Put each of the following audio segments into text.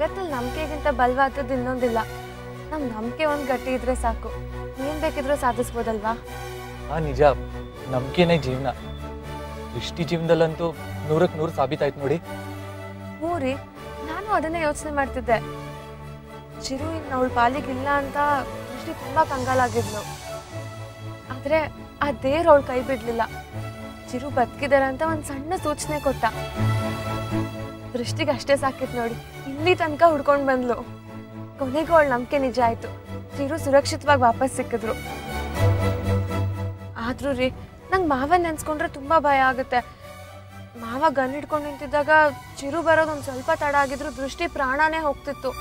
ಜಗತ್ತಲ್ಲಿ ನಂಬಿಕೆಗಿಂತ ಬಲವಾದದ್ದು ಇನ್ನೊಂದಿಲ್ಲ ನಮ್ಮ ನಂಬಿಕೆ ಒಂದು ಗಟ್ಟಿ ಇದ್ರೆ ಸಾಕು ಏನು ಬೇಕಿದ್ರೂ ಸಾಧಿಸ್ಬೋದಲ್ವಾ ಆ ನಿಜ ನಂಬಿಕೆನೇ ಜೀವನ ದೃಷ್ಟಿ ಜೀವನದಲ್ಲಂತೂ ನೂರಕ್ಕೆ ನೂರು ಸಾಬೀತಾಯ್ತು ನೋಡಿ ಹ್ಞೂ ರೀ ನಾನು ಅದನ್ನೇ ಯೋಚನೆ ಮಾಡ್ತಿದ್ದೆ ಚಿರು ಇನ್ನು ಅವಳ ಪಾಲಿಗಿಲ್ಲ ಅಂತ ದೃಷ್ಟಿ ತುಂಬ ಕಂಗಾಲಾಗಿದ್ಲು ಆದರೆ ಆ ದೇವ್ರು ಅವಳು ಕೈ ಬಿಡಲಿಲ್ಲ ಚಿರು ಬದುಕಿದಾರೆ ಅಂತ ಒಂದು ಸಣ್ಣ ಸೂಚನೆ ಕೊಟ್ಟ ದೃಷ್ಟಿಗೆ ಅಷ್ಟೇ ಸಾಕಿತ್ತು ನೋಡಿ ಇಲ್ಲಿ ತನಕ ಹುಡ್ಕೊಂಡು ಬಂದ್ಲು ಕೊನೆಗೂ ಅವಳ ನಂಬಿಕೆ ನಿಜ ಆಯ್ತು ಚಿರು ಸುರಕ್ಷಿತವಾಗಿ ವಾಪಸ್ ಸಿಕ್ಕಿದ್ರು ಆದ್ರೂ ರೀ ನಂಗೆ ಮಾವನ್ ನೆನ್ಸ್ಕೊಂಡ್ರೆ ತುಂಬಾ ಭಯ ಆಗುತ್ತೆ ಮಾವ ಗನ್ ಹಿಡ್ಕೊಂಡು ನಿಂತಿದ್ದಾಗ ಚಿರು ಬರೋದು ಒಂದು ಸ್ವಲ್ಪ ತಡ ಆಗಿದ್ರು ದೃಷ್ಟಿ ಪ್ರಾಣನೇ ಹೋಗ್ತಿತ್ತು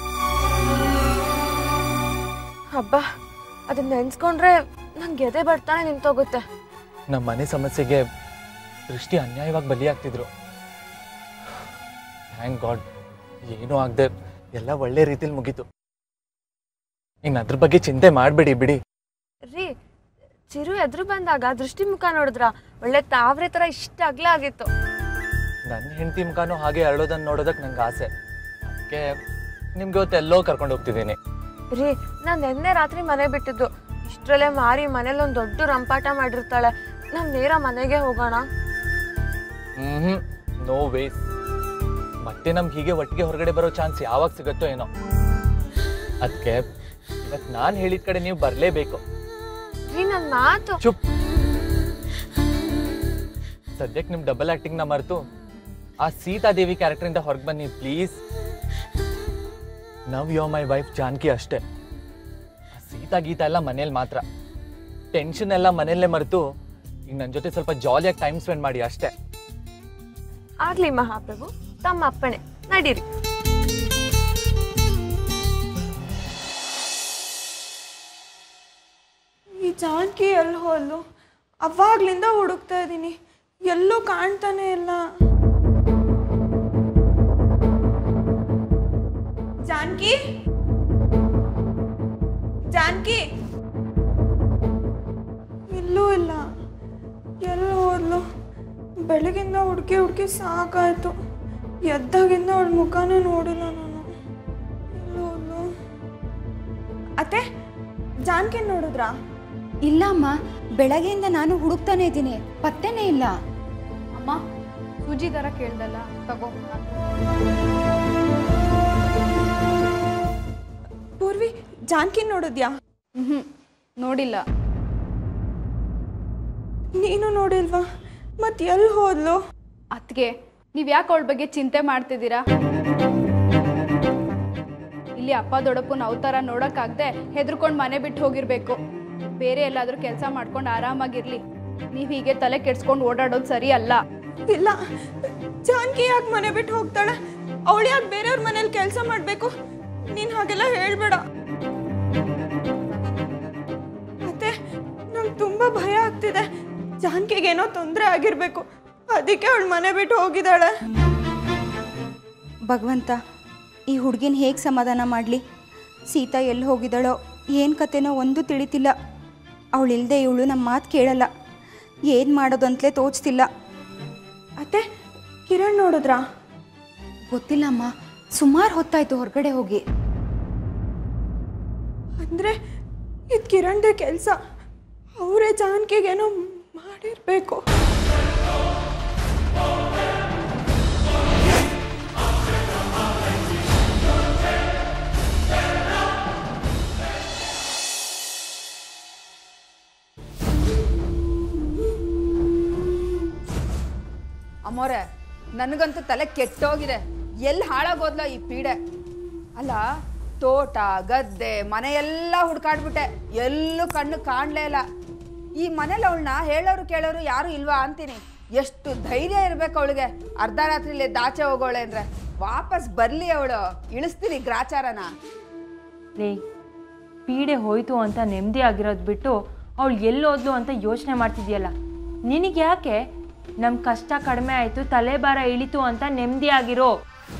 ಹಬ್ಬ ಅದನ್ನ ನೆನ್ಸ್ಕೊಂಡ್ರೆ ನಂಗೆ ಎದೆ ಬರ್ತಾನೆ ನಿಂತೋಗುತ್ತೆ ನಮ್ಮ ಮನೆ ಸಮಸ್ಯೆಗೆ ದೃಷ್ಟಿ ಅನ್ಯಾಯವಾಗಿ ಬಲಿಯಾಗ್ತಿದ್ರು ಥ್ಯಾಂಕ್ ಗಾಡ್ ಏನೂ ಆಗದೆ ಎಲ್ಲ ಒಳ್ಳೆ ರೀತಿಲಿ ಮುಗೀತು ಇನ್ನು ಅದ್ರ ಬಗ್ಗೆ ಚಿಂತೆ ಮಾಡಬೇಡಿ ಬಿಡಿ ರೀ ಚಿರು ಎದುರು ಬಂದಾಗ ದೃಷ್ಟಿ ಮುಖ ನೋಡಿದ್ರ ಒಳ್ಳೆ ತಾವ್ರೆ ತರ ಇಷ್ಟ ಅಗ್ಲ ಆಗಿತ್ತು ನನ್ನ ಹೆಂಡತಿ ಮುಖಾನು ಹಾಗೆ ಅರಳೋದನ್ನ ನೋಡೋದಕ್ಕೆ ನಂಗೆ ಆಸೆ ಅದಕ್ಕೆ ನಿಮ್ಗೆ ಇವತ್ತು ಎಲ್ಲೋ ಕರ್ಕೊಂಡು ಹೋಗ್ತಿದ್ದೀನಿ ರೀ ನಾನ್ ನಿನ್ನೆ ರಾತ್ರಿ ಮನೆ ಬಿಟ್ಟಿದ್ದು ಇಷ್ಟರಲ್ಲೇ ಮಾರಿ ಮನೇಲಿ ಒಂದು ದೊಡ್ಡ ರಂಪಾಟ ಮಾಡಿರ್ತಾಳೆ ನಾವ್ ನೇರ ಮನೆಗೆ ಹೋಗೋಣ ಹ್ಮ್ ನೋ ವೇಸ್ ಮತ್ತೆ ನಮ್ಗೆ ಹೀಗೆ ಒಟ್ಟಿಗೆ ಹೊರಗಡೆ ಬರೋ ಚಾನ್ಸ್ ಯಾವಾಗ ಸಿಗುತ್ತೋ ಏನೋ ಅದಕ್ಕೆ ಇವತ್ತು ನಾನು ಹೇಳಿದ ಕಡೆ ನೀವು ಬರಲೇಬೇಕು ರೀ ನನ್ ಮಾತು ಚುಪ್ ಸದ್ಯಕ್ಕೆ ನಿಮ್ ಡಬಲ್ ಆಕ್ಟಿಂಗ್ ನ ಮರೆತು ಆ ಸೀತಾದೇವಿ ಕ್ಯಾರೆಕ್ಟರ್ ಇಂದ ಹೊರಗೆ ಬನ್ನಿ please now you my wife Janaki ಅಷ್ಟೇ ಆ ಸೀತಾ ಗೀತಾ ಎಲ್ಲ ಮನೇಲಿ ಮಾತ್ರ ಟೆನ್ಷನ್ ಎಲ್ಲ ಮನೆಯಲ್ಲೇ ಮರೆತು ಈಗ ನನ್ನ ಜೊತೆ ಸ್ವಲ್ಪ ಜಾಲಿಯಾಗಿ ಟೈಮ್ ಸ್ಪೆಂಡ್ ಮಾಡಿ ಅಷ್ಟೇ ಆಗ್ಲಿ ಮಹಾಪ್ರಭು ತಮ್ಮ ಅಪ್ಪಣೆ ನಡೀರಿ ಈ ಜಾನ್ಕಿ ಎಲ್ಲಿ ಹೋದ್ಲು ಅವಾಗ್ಲಿಂದ ಹುಡುಕ್ತಾ ಇದ್ದೀನಿ ಎಲ್ಲೂ ಕಾಣ್ತಾನೆ ಇಲ್ಲ ಜಾನ್ಕಿ ಜಾನ್ಕಿ ಇಲ್ಲೂ ಇಲ್ಲ ಎಲ್ಲಿ ಹೋದ್ಲು ಬೆಳಗಿಂದ ಹುಡುಕಿ ಹುಡುಕಿ ಸಾಕಾಯ್ತು ಎದ್ದಾಗಿಂದ ಅವಳ ಮುಖನೇ ನೋಡಿಲ್ಲ ನಾನು ಎಲ್ಲಿ ಹೋದ್ಲು ಅತ್ತೆ ಜಾನ್ಕಿ ನೋಡಿದ್ರಾ ಇಲ್ಲ ಅಮ್ಮ ಬೆಳಗ್ಗೆಯಿಂದ ನಾನು ಹುಡುಕ್ತಾನೆ ಇದ್ದೀನಿ ಪತ್ತೆನೇ ಇಲ್ಲ ಅಮ್ಮ ಸೂಜಿ ದರ ಕೇಳ್ದಲ್ಲ ತಗೋ ಪೂರ್ವಿ ಜಾನ್ಕಿ ನೋಡಿದ್ಯಾ ಹ್ಞೂ ನೋಡಿಲ್ಲ ನೀನು ನೋಡಿಲ್ವಾ ಮತ್ತೆ ಎಲ್ಲಿ ಹೋದ್ಲು ಅದಕ್ಕೆ ನೀವು ಯಾಕೆ ಅವಳ ಬಗ್ಗೆ ಚಿಂತೆ ಮಾಡ್ತಿದ್ದೀರಾ ಇಲ್ಲಿ ಅಪ್ಪ ದೊಡ್ಡಪ್ಪನ ಅವತಾರ ನೋಡೋಕ್ಕಾಗದೆ ಹೆದರ್ಕೊಂಡು ಮನೆ ಬಿಟ್ಟು ಹೋಗಿರ್ಬೇಕು ಬೇರೆ ಎಲ್ಲಾದರೂ ಕೆಲಸ ಮಾಡ್ಕೊಂಡು ಆರಾಮಾಗಿರ್ಲಿ ನೀವು ಹೀಗೆ ತಲೆ ಕೆಡ್ಸ್ಕೊಂಡು ಓಡಾಡೋದು ಸರಿ ಅಲ್ಲ ಇಲ್ಲ ಜಾನ್ಕಿ ಯಾಕೆ ಮನೆ ಬಿಟ್ಟು ಹೋಗ್ತಾಳೆ ಅವಳು ಯಾಕೆ ಬೇರೆಯವ್ರ ಮನೇಲಿ ಕೆಲಸ ಮಾಡಬೇಕು ನೀನು ಹಾಗೆಲ್ಲ ಹೇಳ್ಬೇಡ ಮತ್ತೆ ನಂಗೆ ತುಂಬ ಭಯ ಆಗ್ತಿದೆ ಜಾನ್ಕಿಗೇನೋ ತೊಂದರೆ ಆಗಿರ್ಬೇಕು ಅದಕ್ಕೆ ಅವಳು ಮನೆ ಬಿಟ್ಟು ಹೋಗಿದ್ದಾಳೆ ಭಗವಂತ ಈ ಹುಡುಗಿನ ಹೇಗೆ ಸಮಾಧಾನ ಮಾಡಲಿ ಸೀತಾ ಎಲ್ಲಿ ಹೋಗಿದ್ದಾಳೋ ಏನು ಕತೆನೋ ಒಂದು ತಿಳಿತಿಲ್ಲ ಅವಳಿಲ್ಲದೆ ಇವಳು ನಮ್ಮ ಮಾತು ಕೇಳಲ್ಲ ಏನು ಮಾಡೋದು ಅಂತಲೇ ತೋಚ್ತಿಲ್ಲ ಅತ್ತೆ ಕಿರಣ್ ನೋಡಿದ್ರಾ ಗೊತ್ತಿಲ್ಲಮ್ಮ ಸುಮಾರು ಹೊತ್ತಾಯ್ತು ಹೊರಗಡೆ ಹೋಗಿ ಅಂದರೆ ಇದು ಕಿರಣ್ದೆ ಕೆಲಸ ಅವರೇ ಜಾನ್ಕಿಗೇನೋ ಮಾಡಿರಬೇಕು ಅಮ್ಮೋರೆ ನನಗಂತೂ ತಲೆ ಕೆಟ್ಟೋಗಿದೆ ಎಲ್ಲಿ ಹಾಳಾಗೋದ್ಲ ಈ ಪೀಡೆ ಅಲ್ಲ ತೋಟ ಗದ್ದೆ ಮನೆಯೆಲ್ಲ ಹುಡ್ಕಾಡ್ಬಿಟ್ಟೆ ಎಲ್ಲೂ ಕಣ್ಣು ಕಾಣಲೇ ಇಲ್ಲ ಈ ಮನೇಲಿ ಅವಳನ್ನ ಹೇಳೋರು ಕೇಳೋರು ಯಾರು ಇಲ್ವಾ ಅಂತೀನಿ ಎಷ್ಟು ಧೈರ್ಯ ಇರ್ಬೇಕು ಅವಳಿಗೆ ಅರ್ಧ ರಾತ್ರಿಲಿ ದಾಚೆ ಹೋಗೋಳೆ ಅಂದ್ರೆ ವಾಪಸ್ ಬರ್ಲಿ ಅವಳು ಇಳಿಸ್ತೀನಿ ಗ್ರಾಚಾರನ ಲೇ ಪೀಡೆ ಹೋಯ್ತು ಅಂತ ನೆಮ್ಮದಿ ಆಗಿರೋದು ಬಿಟ್ಟು ಅವಳು ಎಲ್ಲೋದ್ಲು ಅಂತ ಯೋಚನೆ ಮಾಡ್ತಿದ್ಯಲ್ಲ ನಿನಗೆ ಯಾಕೆ ನಮ್ಮ ಕಷ್ಟ ಕಡಿಮೆ ಆಯಿತು ತಲೆಭಾರ ಇಳಿತು ಅಂತ ನೆಮ್ಮದಿ ಆಗಿರೋ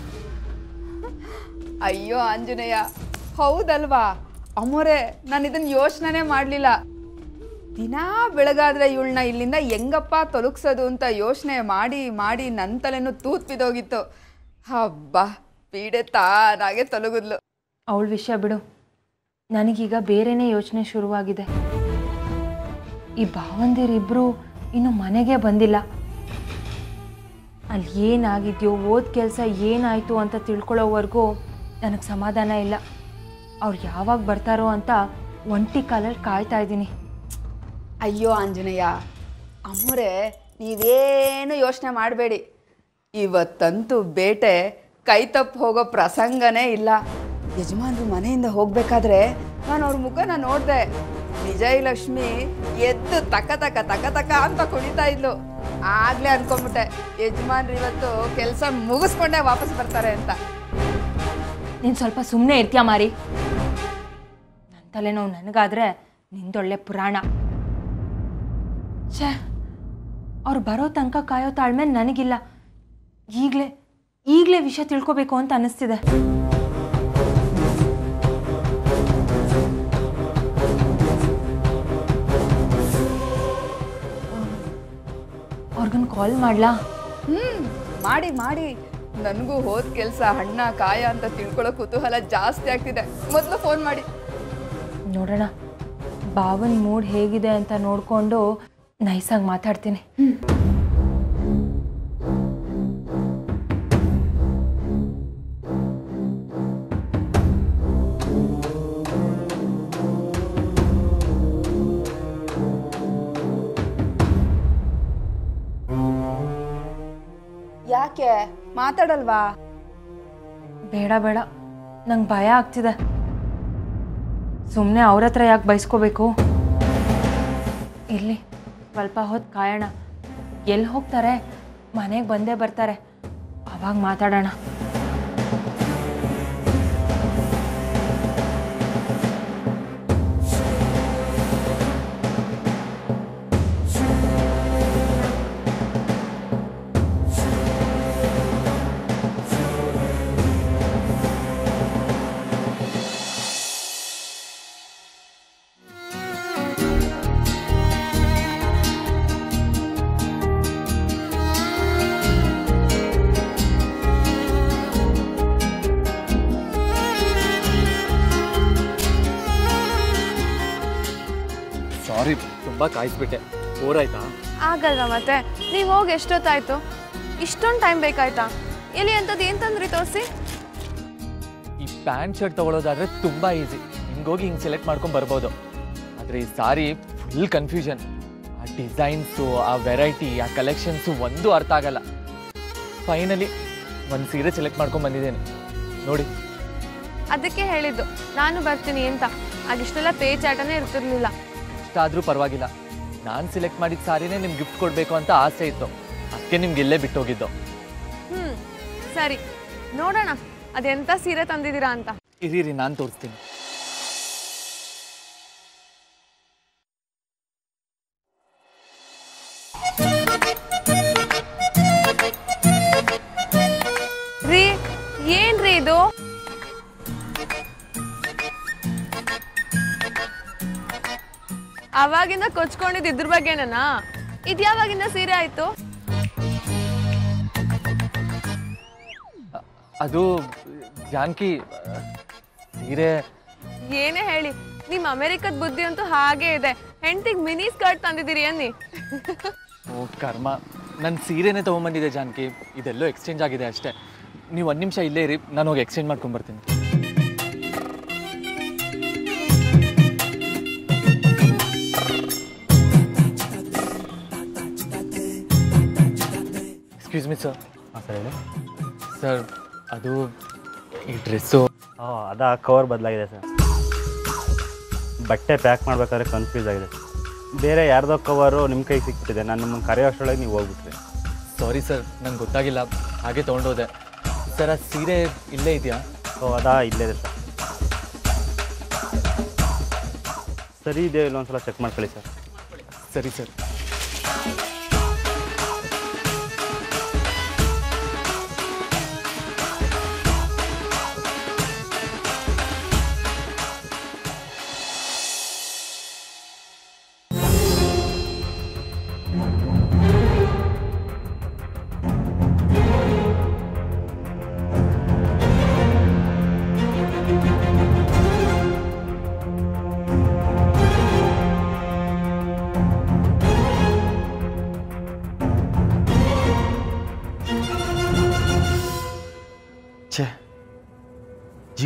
ಅಯ್ಯೋ ಆಂಜನೇಯ ಹೌದಲ್ವಾ ಅಮ್ಮೋರೆ ನಾನು ಇದನ್ನ ಯೋಚನೆ ಮಾಡಲಿಲ್ಲ ದಿನಾ ಬೆಳಗಾದ್ರೆ ಇವಳನ್ನ ಇಲ್ಲಿಂದ ಹೆಂಗಪ್ಪ ತೊಲಗಿಸೋದು ಅಂತ ಯೋಚನೆ ಮಾಡಿ ಮಾಡಿ ನನ್ನ ತಲೆನೂ ತೂತ್ ಬಿದ್ದೋಗಿತ್ತು ಹಬ್ಬ ಪೀಡೆ ತಾನಾಗೆ ತೊಲಗುದ್ಲು ಅವಳ ವಿಷಯ ಬಿಡು ನನಗೀಗ ಬೇರೆನೇ ಯೋಚನೆ ಶುರುವಾಗಿದೆ ಈ ಭಾವಂದಿರಿಬ್ರು ಇನ್ನು ಮನೆಗೆ ಬಂದಿಲ್ಲ ಅಲ್ಲಿ ಏನಾಗಿದೆಯೋ ಓದ್ ಕೆಲಸ ಏನಾಯಿತು ಅಂತ ತಿಳ್ಕೊಳ್ಳೋವರೆಗೂ ನನಗೆ ಸಮಾಧಾನ ಇಲ್ಲ ಅವ್ರು ಯಾವಾಗ ಬರ್ತಾರೋ ಅಂತ ಒಂಟಿ ಕಾಲಲ್ಲಿ ಕಾಯ್ತಾ ಇದ್ದೀನಿ ಅಯ್ಯೋ ಆಂಜನೇಯ ಅಮ್ಮರೇ ನೀವೇನು ಯೋಚನೆ ಮಾಡಬೇಡಿ ಇವತ್ತಂತೂ ಬೇಟೆ ಕೈ ತಪ್ಪು ಹೋಗೋ ಪ್ರಸಂಗನೇ ಇಲ್ಲ ಯಜಮಾನ್ರು ಮನೆಯಿಂದ ಹೋಗ್ಬೇಕಾದ್ರೆ ನಾನು ಅವ್ರ ಮುಖನ ನೋಡಿದೆ ವಿಜಯಲಕ್ಷ್ಮಿ ಎದ್ದು ತಕ ತಕ ತಕ ತಕ ಅಂತ ಕುಣಿತಾ ಇದ್ಲು ಆಗ್ಲೇ ಅನ್ಕೊಂಬಿಟ್ಟೆ ಯಜಮಾನ್ರು ಇವತ್ತು ಕೆಲಸ ಮುಗಿಸ್ಕೊಂಡೇ ವಾಪಸ್ ಬರ್ತಾರೆ ಅಂತ ನೀನು ಸ್ವಲ್ಪ ಸುಮ್ಮನೆ ಇರ್ತೀಯ ಮಾರಿ ನನ್ನ ತಲೆನೋವು ನನಗಾದ್ರೆ ನಿಂದೊಳ್ಳೆ ಪುರಾಣ ಛೇ ಅವ್ರು ಬರೋ ತನಕ ಕಾಯೋ ತಾಳ್ಮೆ ನನಗಿಲ್ಲ ಈಗಲೇ ಈಗಲೇ ವಿಷಯ ತಿಳ್ಕೊಬೇಕು ಅಂತ ಅನ್ನಿಸ್ತಿದೆ ಅವ್ರಿಗೊಂದು ಕಾಲ್ ಮಾಡ್ಲಾ ಹ್ಮ್ ಮಾಡಿ ಮಾಡಿ ನನಗೂ ಹೋದ ಕೆಲಸ ಹಣ್ಣ ಕಾಯ ಅಂತ ತಿಳ್ಕೊಳ್ಳೋ ಕುತೂಹಲ ಜಾಸ್ತಿ ಆಗ್ತಿದೆ ಮೊದಲು ಫೋನ್ ಮಾಡಿ ನೋಡೋಣ ಬಾವನ್ ಮೂಡ್ ಹೇಗಿದೆ ಅಂತ ನೋಡಿಕೊಂಡು ನೈಸಾಗಿ ಮಾತಾಡ್ತೀನಿ ಯಾಕೆ ಮಾತಾಡಲ್ವಾ ಬೇಡ ಬೇಡ ನಂಗೆ ಭಯ ಆಗ್ತಿದೆ ಸುಮ್ಮನೆ ಅವ್ರ ಹತ್ರ ಯಾಕೆ ಬಯಸ್ಕೋಬೇಕು ಇರಲಿ ಸ್ವಲ್ಪ ಹೊತ್ತು ಕಾಯೋಣ ಎಲ್ಲಿ ಹೋಗ್ತಾರೆ ಮನೆಗೆ ಬಂದೇ ಬರ್ತಾರೆ ಅವಾಗ ಮಾತಾಡೋಣ ಸಾರಿ ತುಂಬ ಕಾಯಿಸ್ಬಿಟ್ಟೆ ಬೋರ್ ಆಯ್ತಾ ಆಗಲ್ವಾ ಮತ್ತೆ ನೀವು ಹೋಗಿ ಎಷ್ಟೊತ್ತಾಯ್ತು ಇಷ್ಟೊಂದು ಟೈಮ್ ಬೇಕಾಯ್ತಾ ಎಲ್ಲಿ ಅಂಥದ್ದು ಏನು ತಂದ್ರಿ ತೋರಿಸಿ ಈ ಪ್ಯಾಂಟ್ ಶರ್ಟ್ ತಗೊಳ್ಳೋದಾದ್ರೆ ತುಂಬ ಈಸಿ ಹಿಂಗೋಗಿ ಹಿಂಗೆ ಸೆಲೆಕ್ಟ್ ಮಾಡ್ಕೊಂಡು ಬರ್ಬೋದು ಆದರೆ ಈ ಸಾರಿ ಫುಲ್ ಕನ್ಫ್ಯೂಷನ್ ಆ ಡಿಸೈನ್ಸು ಆ ವೆರೈಟಿ ಆ ಕಲೆಕ್ಷನ್ಸು ಒಂದೂ ಅರ್ಥ ಆಗಲ್ಲ ಫೈನಲಿ ಒಂದು ಸೀರೆ ಸೆಲೆಕ್ಟ್ ಮಾಡ್ಕೊಂಡು ಬಂದಿದ್ದೇನೆ ನೋಡಿ ಅದಕ್ಕೆ ಹೇಳಿದ್ದು ನಾನು ಬರ್ತೀನಿ ಅಂತ ಆಗಿಷ್ಟೆಲ್ಲ ಪೇಚಾಟನೇ ಇರ್ತಿರ್ಲಿಲ್ಲ ಇಷ್ಟಾದರೂ ಪರವಾಗಿಲ್ಲ ನಾನು ಸೆಲೆಕ್ಟ್ ಮಾಡಿದ ಸಾರಿನೇ ನಿಮ್ಗೆ ಗಿಫ್ಟ್ ಕೊಡಬೇಕು ಅಂತ ಆಸೆ ಇತ್ತು ಅದಕ್ಕೆ ನಿಮ್ಗೆ ಇಲ್ಲೇ ಬಿಟ್ಟು ಹೋಗಿದ್ದು ಹ್ಞೂ ಸರಿ ನೋಡೋಣ ಅದೆಂಥ ಸೀರೆ ತಂದಿದ್ದೀರಾ ಅಂತ ಇರೀರಿ ನಾನು ತೋರಿಸ್ತೀನಿ ರೀ ಏನ್ರಿ ಇದು ಅವಾಗಿಂದ ಕೊಚ್ಕೊಂಡಿದ್ದು ಇದ್ರ ಬಗ್ಗೆನಾ ಇದು ಯಾವಾಗಿಂದ ಸೀರೆ ಆಯ್ತು ಅ- ಅದು ಜಾನ್ಕಿ ಅ, ಸೀರೆ ಏನೇ ಹೇಳಿ ನಿಮ್ಮ ಅಮೆರಿಕದ ಬುದ್ಧಿ ಅಂತೂ ಹಾಗೇ ಇದೆ ಹೆಂಡತಿಗೆ ಮಿನಿ ಸ್ಕರ್ಟ್ ತಂದಿದ್ದೀರಿ ಅನ್ನಿ ಓ ಕರ್ಮ ನನ್ನ ಸೀರೆನೇ ತೊಗೊಂಬಂದಿದೆ ಜಾನಕಿ ಇದೆಲ್ಲೋ ಎಕ್ಸ್ಚೇಂಜ್ ಆಗಿದೆ ಅಷ್ಟೇ ನೀವು ಒಂದು ನಿಮಿಷ ಇಲ್ಲೇ ಇರಿ ನಾನು ಹೋಗಿ ಎಕ್ಸ್ಚೇಂಜ್ ಮಾಡ್ಕೊಂಬರ್ತೀನಿ ಎಕ್ಸ್ಕ್ಯೂಸ್ ಮಿ ಸರ್ ಹಾಂ ಸರ್ ಹೇಳಿ ಸರ್ ಅದು ಈ ಡ್ರೆಸ್ಸು ಹಾಂ ಅದಾ ಕವರ್ ಬದಲಾಗಿದೆ ಸರ್ ಬಟ್ಟೆ ಪ್ಯಾಕ್ ಮಾಡಬೇಕಾದ್ರೆ ಕನ್ಫ್ಯೂಸ್ ಆಗಿದೆ ಬೇರೆ ಯಾರ್ದೋ ಕವರು ನಿಮ್ಮ ಕೈಗೆ ಸಿಕ್ಬಿಟ್ಟಿದೆ ನಾನು ನಿಮ್ಮನ್ನು ಕರೆಯೋ ಅಷ್ಟರೊಳಗೆ ನೀವು ಹೋಗ್ಬಿಟ್ರಿ ಸಾರಿ ಸರ್ ನಂಗೆ ಗೊತ್ತಾಗಿಲ್ಲ ಹಾಗೆ ತೊಗೊಂಡೋದೆ ಸರ್ ಆ ಸೀರೆ ಇಲ್ಲೇ ಇದೆಯಾ ಸೊ ಅದಾ ಇಲ್ಲೇ ಇದೆ ಸರ್ ಸರಿ ಇದೆ ಇಲ್ಲೊಂದ್ಸಲ ಚೆಕ್ ಮಾಡ್ಕೊಳ್ಳಿ ಸರ್ ಸರಿ ಸರ್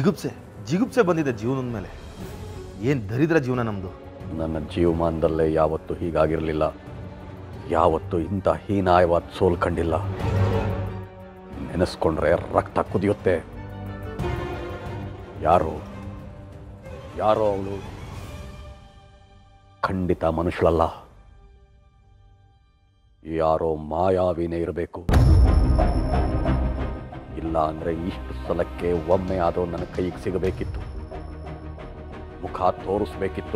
ಜಿಗುಪ್ಸೆ ಜಿಗುಪ್ಸೆ ಬಂದಿದೆ ಜೀವನದ ಮೇಲೆ ಏನು ದರಿದ್ರ ಜೀವನ ನಮ್ಮದು ನನ್ನ ಜೀವಮಾನದಲ್ಲೇ ಯಾವತ್ತೂ ಹೀಗಾಗಿರಲಿಲ್ಲ ಯಾವತ್ತೂ ಇಂಥ ಹೀನಾಯವಾದ ಸೋಲ್ ಕಂಡಿಲ್ಲ ನೆನೆಸ್ಕೊಂಡ್ರೆ ರಕ್ತ ಕುದಿಯುತ್ತೆ ಯಾರು ಯಾರೋ ಅವಳು ಖಂಡಿತ ಮನುಷ್ಯಳಲ್ಲ ಯಾರೋ ಮಾಯಾವಿನೇ ಇರಬೇಕು ಇಲ್ಲ ಅಂದರೆ ಇಷ್ಟು ಸಲಕ್ಕೆ ಒಮ್ಮೆ ಆದರೂ ನನ್ನ ಕೈಗೆ ಸಿಗಬೇಕಿತ್ತು ಮುಖ ತೋರಿಸ್ಬೇಕಿತ್ತು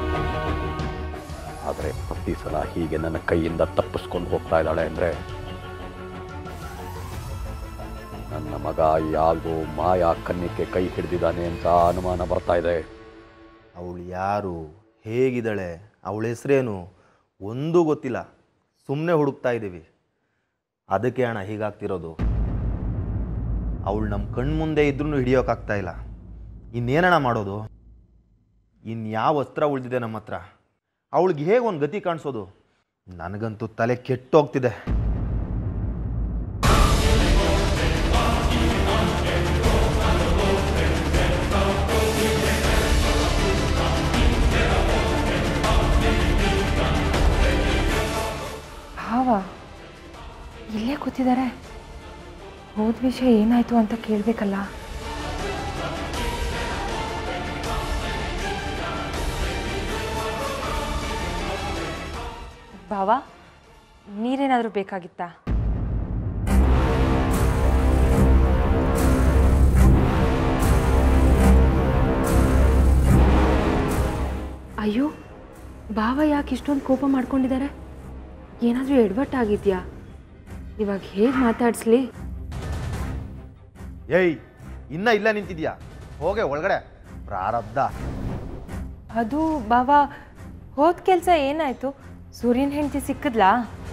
ಆದರೆ ಪ್ರತಿ ಸಲ ಹೀಗೆ ನನ್ನ ಕೈಯಿಂದ ತಪ್ಪಿಸ್ಕೊಂಡು ಹೋಗ್ತಾ ಇದ್ದಾಳೆ ಅಂದರೆ ನನ್ನ ಮಗ ಯಾವುದೋ ಮಾಯಾ ಕನ್ನಿಕೆ ಕೈ ಹಿಡಿದಿದ್ದಾನೆ ಅಂತ ಅನುಮಾನ ಬರ್ತಾ ಇದೆ ಅವಳು ಯಾರು ಹೇಗಿದ್ದಾಳೆ ಅವಳ ಹೆಸರೇನು ಒಂದೂ ಗೊತ್ತಿಲ್ಲ ಸುಮ್ಮನೆ ಹುಡುಕ್ತಾ ಇದ್ದೀವಿ ಅದಕ್ಕೆ ಅಣ್ಣ ಹೀಗಾಗ್ತಿರೋದು ಅವಳು ನಮ್ಮ ಕಣ್ಮುಂದೆ ಇದ್ರೂ ಹಿಡಿಯೋಕ್ಕಾಗ್ತಾ ಇಲ್ಲ ಇನ್ನೇನಣ್ಣ ಮಾಡೋದು ಇನ್ಯಾವ ಅಸ್ತ್ರ ಉಳಿದಿದೆ ನಮ್ಮ ಹತ್ರ ಅವಳಿಗೆ ಹೇಗೆ ಒಂದು ಗತಿ ಕಾಣಿಸೋದು ನನಗಂತೂ ತಲೆ ಕೆಟ್ಟೋಗ್ತಿದೆ ಭಾವ ಇಲ್ಲೇ ಕೂತಿದ್ದಾರೆ ಹೋದ ವಿಷಯ ಏನಾಯ್ತು ಅಂತ ಕೇಳಬೇಕಲ್ಲ ಭಾವ ನೀರೇನಾದರೂ ಬೇಕಾಗಿತ್ತಾ ಅಯ್ಯೋ ಭಾವ ಯಾಕೆ ಇಷ್ಟೊಂದು ಕೋಪ ಮಾಡ್ಕೊಂಡಿದ್ದಾರೆ ಏನಾದರೂ ಎಡವಟ್ಟಾಗಿದ್ಯಾ ಇವಾಗ ಹೇಗೆ ಮಾತಾಡಿಸ್ಲಿ ಏಯ್ ಇನ್ನ ಇಲ್ಲ ನಿಂತಿದ್ಯಾ ಹೋಗೆ ಒಳಗಡೆ ಪ್ರಾರಬ್ಧ ಅದು ಬಾವ ಹೋದ ಕೆಲಸ ಏನಾಯ್ತು ಸೂರ್ಯನ ಹೆಂಡತಿ ಸಿಕ್ಕಿದ್ಲಾ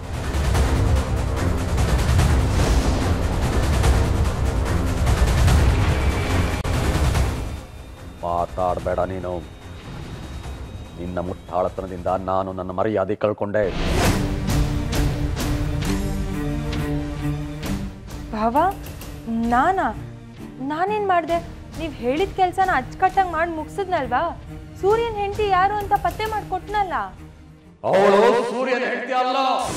ಮಾತಾಡಬೇಡ ನೀನು ನಿನ್ನ ಮುಟ್ಟಾಳತನದಿಂದ ನಾನು ನನ್ನ ಮರ್ಯಾದೆ ಕಳ್ಕೊಂಡೆ ಭಾವ ನಾನಾ ನಾನೇನು ಮಾಡಿದೆ ನೀವು ಹೇಳಿದ ಕೆಲಸನ ಅಚ್ಚುಕಟ್ಟಾಗಿ ಮಾಡಿ ಮುಗಿಸಿದ್ನಲ್ವಾ ಸೂರ್ಯನ ಹೆಂಡತಿ ಯಾರು ಅಂತ ಪತ್ತೆ ಮಾಡಿಕೊಟ್ನಲ್ಲ ಅವಳು ಸೂರ್ಯನ ಹೆಂಡತಿ ಅಲ್ಲ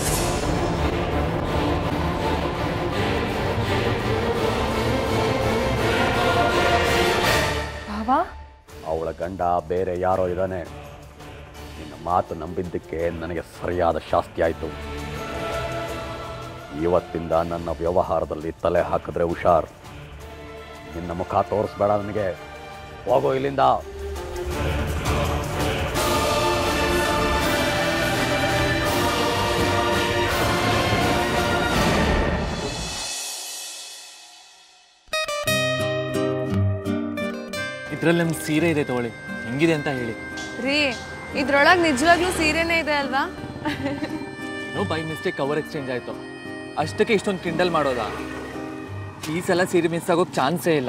ಭಾವ ಅವಳ ಗಂಡ ಬೇರೆ ಯಾರೋ ಇದ್ದಾನೆ ನಿನ್ನ ಮಾತು ನಂಬಿದ್ದಕ್ಕೆ ನನಗೆ ಸರಿಯಾದ ಶಾಸ್ತಿ ಆಯಿತು ಇವತ್ತಿಂದ ನನ್ನ ವ್ಯವಹಾರದಲ್ಲಿ ತಲೆ ಹಾಕಿದ್ರೆ ಹುಷಾರ್ ನಿನ್ನ ಮುಖ ತೋರಿಸ್ಬೇಡ ನನಗೆ ಹೋಗೋ ಇಲ್ಲಿಂದ ಇದರಲ್ಲಿ ನಮ್ಮ ಸೀರೆ ಇದೆ ತಗೊಳ್ಳಿ ಹೆಂಗಿದೆ ಅಂತ ಹೇಳಿ ರೀ ಇದ್ರೊಳಗೆ ನಿಜವಾಗ್ಲೂ ಸೀರೆನೇ ಇದೆ ಅಲ್ವಾ ಏನೋ ಬೈ ಮಿಸ್ಟೇಕ್ ಕವರ್ ಎಕ್ಸ್ಚೇಂಜ್ ಆಯಿತು ಅಷ್ಟಕ್ಕೆ ಇಷ್ಟೊಂದು ಕಿಂಡಲ್ ಮಾಡೋದಾ ಈ ಸಲ ಸೀರೆ ಮಿಸ್ ಆಗೋಕ್ಕೆ ಚಾನ್ಸೇ ಇಲ್ಲ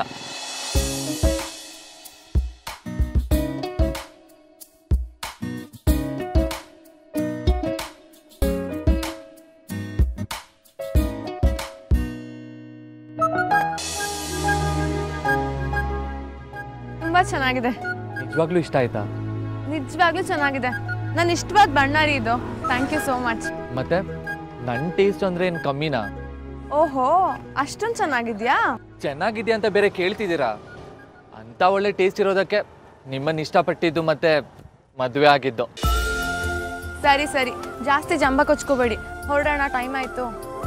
ತುಂಬಾ ಚೆನ್ನಾಗಿದೆ ನಿಜವಾಗ್ಲೂ ಇಷ್ಟ ಆಯ್ತಾ ನಿಜವಾಗ್ಲೂ ಚೆನ್ನಾಗಿದೆ ನನ್ನ ಇಷ್ಟವಾದ ಬಣ್ಣ ರೀ ಇದು ಥ್ಯಾಂಕ್ ಯು ಸೋ ಮಚ್ ಮತ್ತೆ ನನ್ನ ಟೇಸ್ಟ್ ಅಂದ್ರೆ ಏನು ಕಮ್ಮಿನಾ ಓಹೋ ಅಷ್ಟೊಂದು ಚೆನ್ನಾಗಿದ್ಯಾ ಚೆನ್ನಾಗಿದೆಯಾ ಅಂತ ಬೇರೆ ಕೇಳ್ತಿದ್ದೀರಾ ಅಂತ ಒಳ್ಳೆ ಟೇಸ್ಟ್ ಇರೋದಕ್ಕೆ ನಿಮ್ಮನ್ನು ಇಷ್ಟಪಟ್ಟಿದ್ದು ಮತ್ತೆ ಮದುವೆ ಆಗಿದ್ದು ಸರಿ ಸರಿ ಜಾಸ್ತಿ ಜಂಬ ಕೊಚ್ಕೋಬೇಡಿ ಹೊರಡೋಣ ಟೈಮ್ ಆಯ್ತು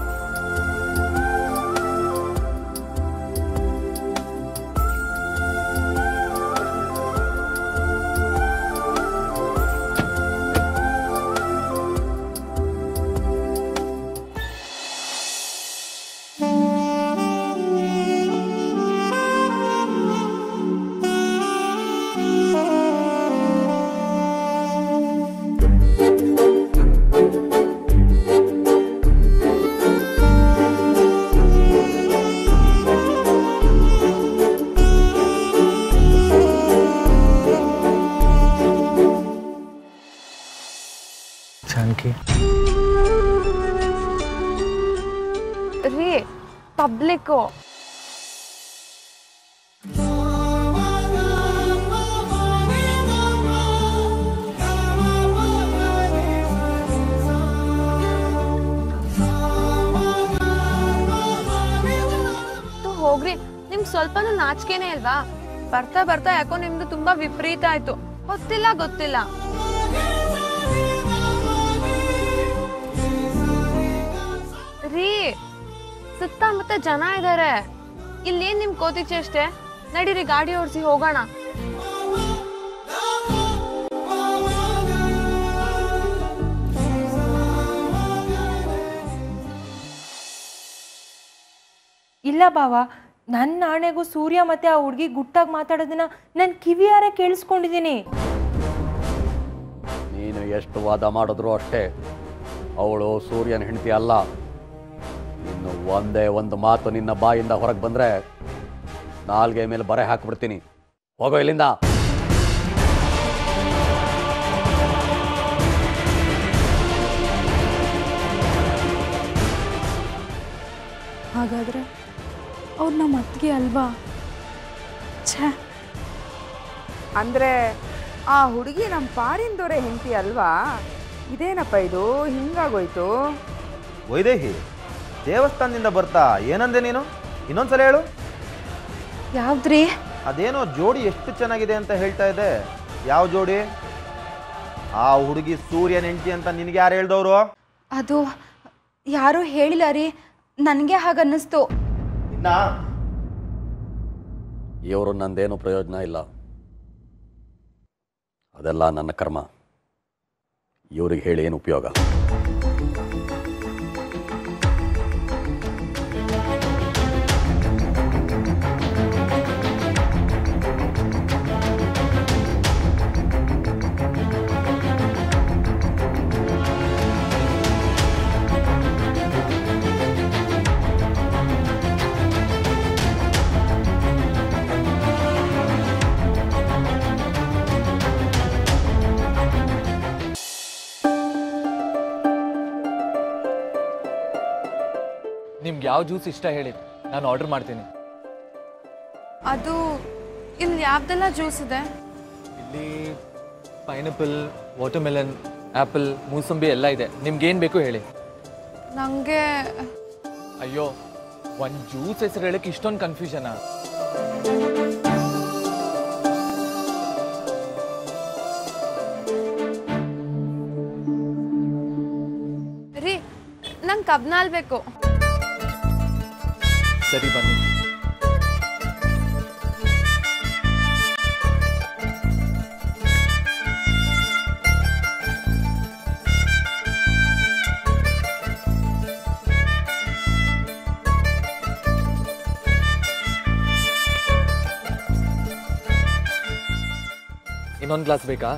ಜಾನಕಿ ರೀ ಪಬ್ಲಿಕ್ಕು ಸ್ವಲ್ಪನೂ ನಾಚಿಕೆನೇ ಇಲ್ವಾ ಬರ್ತಾ ಬರ್ತಾ ಯಾಕೋ ನಿಮ್ದು ತುಂಬಾ ವಿಪರೀತ ಆಯ್ತು ಗೊತ್ತಿಲ್ಲ ಗೊತ್ತಿಲ್ಲ ರೀ ಸುತ್ತಮುತ್ತ ಜನ ಇದಾರೆ ಇಲ್ಲೇನ್ ನಿಮ್ ಕೋತಿ ಚೇಷ್ಟೆ ನಡೀರಿ ಗಾಡಿ ಓಡಿಸಿ ಹೋಗೋಣ ಇಲ್ಲ ಬಾವ ನನ್ನ ಆಣೆಗೂ ಸೂರ್ಯ ಮತ್ತೆ ಆ ಹುಡುಗಿ ಗುಟ್ಟಾಗಿ ಮಾತಾಡೋದನ್ನ ನಾನು ಕಿವಿಯಾರ ಕೇಳಿಸ್ಕೊಂಡಿದ್ದೀನಿ ನೀನು ಎಷ್ಟು ವಾದ ಮಾಡಿದ್ರು ಅಷ್ಟೇ ಅವಳು ಸೂರ್ಯನ ಹೆಂಡತಿ ಅಲ್ಲ ಇನ್ನು ಒಂದೇ ಒಂದು ಮಾತು ನಿನ್ನ ಬಾಯಿಂದ ಹೊರಗೆ ಬಂದರೆ ನಾಲ್ಗೆ ಮೇಲೆ ಬರೆ ಹಾಕ್ಬಿಡ್ತೀನಿ ಹೋಗೋ ಇಲ್ಲಿಂದ ಹಾಗಾದರೆ ಅವ್ರು ನಮ್ಮ ಅತ್ತಿಗೆ ಅಲ್ವಾ ಛೇ ಅಂದರೆ ಆ ಹುಡುಗಿ ನಮ್ಮ ಪಾರಿಂದೋರೆ ಹೆಂಡತಿ ಅಲ್ವಾ ಇದೇನಪ್ಪ ಇದು ಹಿಂಗಾಗೋಯ್ತು ವೈದೇಹಿ ದೇವಸ್ಥಾನದಿಂದ ಬರ್ತಾ ಏನಂದೆ ನೀನು ಇನ್ನೊಂದ್ಸಲ ಹೇಳು ಯಾವ್ದ್ರಿ ಅದೇನೋ ಜೋಡಿ ಎಷ್ಟು ಚೆನ್ನಾಗಿದೆ ಅಂತ ಹೇಳ್ತಾ ಇದೆ ಯಾವ ಜೋಡಿ ಆ ಹುಡುಗಿ ಸೂರ್ಯನ ಹೆಂಡತಿ ಅಂತ ನಿನಗೆ ಯಾರು ಹೇಳ್ದವ್ರು ಅದು ಯಾರೂ ಹೇಳಿಲ್ಲ ರೀ ನನಗೆ ಹಾಗನ್ನಿಸ್ತು ಇನ್ನ ಇವರು ನಂದೇನು ಪ್ರಯೋಜನ ಇಲ್ಲ ಅದೆಲ್ಲ ನನ್ನ ಕರ್ಮ ಇವ್ರಿಗೆ ಹೇಳಿ ಏನು ಉಪಯೋಗ ನಿಮ್ಗೆ ಯಾವ ಜ್ಯೂಸ್ ಇಷ್ಟ ಹೇಳಿ ನಾನು ಆರ್ಡರ್ ಮಾಡ್ತೀನಿ ಅದು ಇಲ್ಲಿ ಯಾವ್ದೆಲ್ಲ ಜ್ಯೂಸ್ ಇದೆ ಇಲ್ಲಿ ಪೈನಾಪಲ್ ವಾಟರ್ಮೆಲನ್ ಆ್ಯಪಲ್ ಮೂಸಂಬಿ ಎಲ್ಲ ಇದೆ ನಿಮ್ಗೇನು ಬೇಕು ಹೇಳಿ ನಂಗೆ ಅಯ್ಯೋ ಒಂದು ಜ್ಯೂಸ್ ಹೆಸರು ಹೇಳಕ್ಕೆ ಇಷ್ಟೊಂದು ಕನ್ಫ್ಯೂಷನಾ ರೀ ನಂಗೆ ಕಬ್ನಾಲ್ ಬೇಕು ಸರಿ ಬನ್ನಿ ಇನ್ನೊಂದು ಗ್ಲಾಸ್ ಬೇಕಾ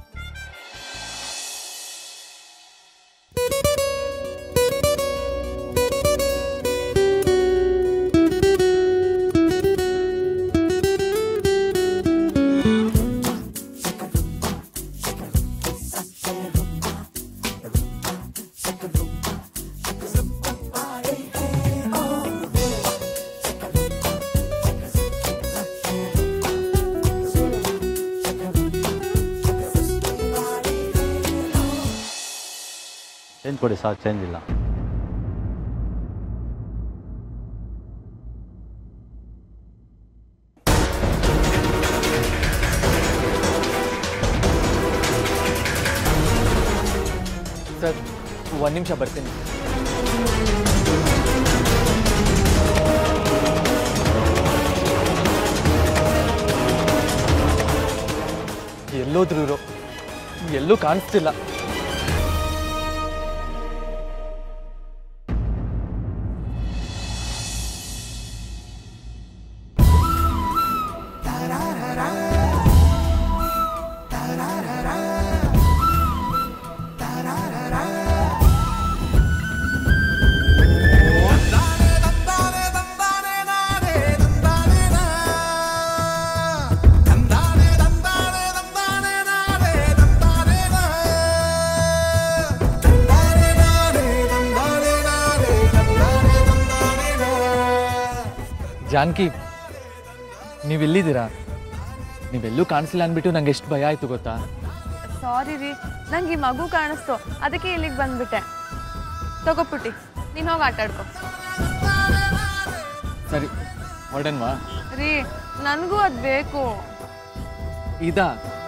ಚೇಂಜ್ ಕೊಡಿ ಸಾಕು ಚೇಂಜ್ ಇಲ್ಲ ಸರ್ ಒಂದು ನಿಮಿಷ ಬರ್ತೀನಿ ಎಲ್ಲೋದ್ರು ಇವ್ರು? ಎಲ್ಲೂ ಕಾಣಿಸ್ತಿಲ್ಲ ಜಾನಕಿ ನೀವು ಎಲ್ಲಿದ್ದೀರಾ ನೀವೆಲ್ಲೂ ಕಾಣಿಸಿಲ್ಲ ಅಂದ್ಬಿಟ್ಟು ನಂಗೆ ಎಷ್ಟು ಭಯ ಆಯ್ತು ಗೊತ್ತಾ ಸಾರಿ ರೀ ನಂಗೆ ಈ ಮಗು ಕಾಣಿಸ್ತು ಅದಕ್ಕೆ ಇಲ್ಲಿಗೆ ಬಂದ್ಬಿಟ್ಟೆ ತಗೋಪುಟ್ಟಿ ನೀನು ಹೋಗಿ ಆಟ ಆಡ್ಕೊ ಸರಿ ಹೊರಡನ್ವಾ ರೀ ನನಗೂ ಅದು ಬೇಕು ಇದಾ